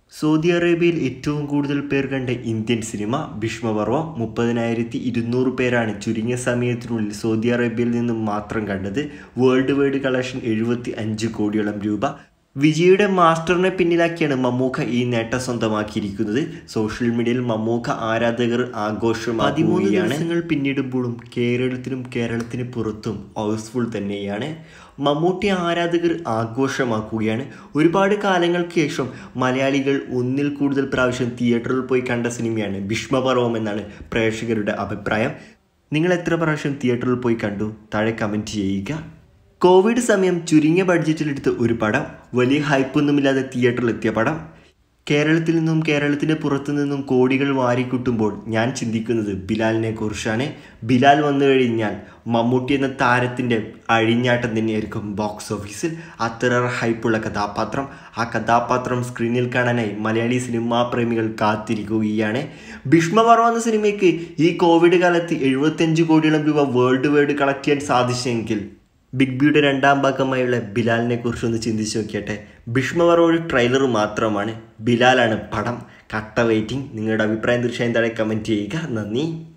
Saudi അറേബ്യയിൽ ഏറ്റവും കൂടുതൽ പേർ കണ്ട ഇന്ത്യൻ സിനിമ ഭീഷ്മപർവം മുപ്പതിനായിരത്തി ഇരുന്നൂറ് പേരാണ് ചുരുങ്ങിയ സമയത്തിനുള്ളിൽ സൗദി അറേബ്യയിൽ നിന്നും മാത്രം കണ്ടത് വേൾഡ് വൈഡ് കളക്ഷൻ എഴുപത്തി അഞ്ച് കോടിയോളം രൂപ വിജയുടെ മാസ്റ്ററിനെ പിന്നിലാക്കിയാണ് മമ്മൂക്ക ഈ നേട്ടം സ്വന്തമാക്കിയിരിക്കുന്നത് സോഷ്യൽ മീഡിയയിൽ മമ്മൂക്ക ആരാധകർ ആഘോഷം പതിമൂന്ന് ദിവസങ്ങൾ പിന്നിടുമ്പോഴും കേരളത്തിലും കേരളത്തിന് പുറത്തും ഹൗസ്ഫുൾ തന്നെയാണ് മമ്മൂട്ടി ആരാധകർ ആഘോഷമാക്കുകയാണ് ഒരുപാട് കാലങ്ങൾക്ക് ശേഷം മലയാളികൾ ഒന്നിൽ കൂടുതൽ പ്രാവശ്യം തിയേറ്ററിൽ പോയി കണ്ട സിനിമയാണ് ഭീഷ്മപർവം എന്നാണ് പ്രേക്ഷകരുടെ അഭിപ്രായം നിങ്ങൾ എത്ര പ്രാവശ്യം തിയേറ്ററിൽ പോയി കണ്ടു താഴെ കമൻറ്റ് ചെയ്യുക കോവിഡ് സമയം ചുരുങ്ങിയ ബഡ്ജറ്റിലെടുത്ത ഒരു പടം വലിയ ഹൈപ്പൊന്നുമില്ലാതെ തിയേറ്ററിലെത്തിയ പടം കേരളത്തിൽ നിന്നും കേരളത്തിന് പുറത്തു നിന്നും കോടികൾ വാരിക്കൂട്ടുമ്പോൾ ഞാൻ ചിന്തിക്കുന്നത് ബിലാലിനെ കുറിച്ചാണ് ബിലാൽ വന്നു കഴിഞ്ഞാൽ മമ്മൂട്ടി എന്ന താരത്തിൻ്റെ അഴിഞ്ഞാട്ടം തന്നെയായിരിക്കും ബോക്സ് ഓഫീസിൽ അത്ര ഹൈപ്പുള്ള കഥാപാത്രം ആ കഥാപാത്രം സ്ക്രീനിൽ കാണാനായി മലയാളി സിനിമാ പ്രേമികൾ കാത്തിരിക്കുകയാണ് ഭീഷ്മപർവ എന്ന സിനിമയ്ക്ക് ഈ കോവിഡ് കാലത്ത് എഴുപത്തഞ്ച് കോടിയോളം രൂപ വേൾഡ് വൈഡ് കളക്ട് ചെയ്യാൻ സാധിച്ചെങ്കിൽ ബിഗ് ബിയുടെ രണ്ടാം ഭാഗമായുള്ള ബിലാലിനെ കുറിച്ചൊന്ന് ചിന്തിച്ച് നോക്കിയട്ടെ ഭീഷ്മവർ ഒരു ട്രെയിലർ മാത്രമാണ് ബിലാലാണ് പടം കട്ട വെയിറ്റിംഗ് നിങ്ങളുടെ അഭിപ്രായം തീർച്ചയായും താഴെ കമൻറ്റ് ചെയ്യുക നന്ദി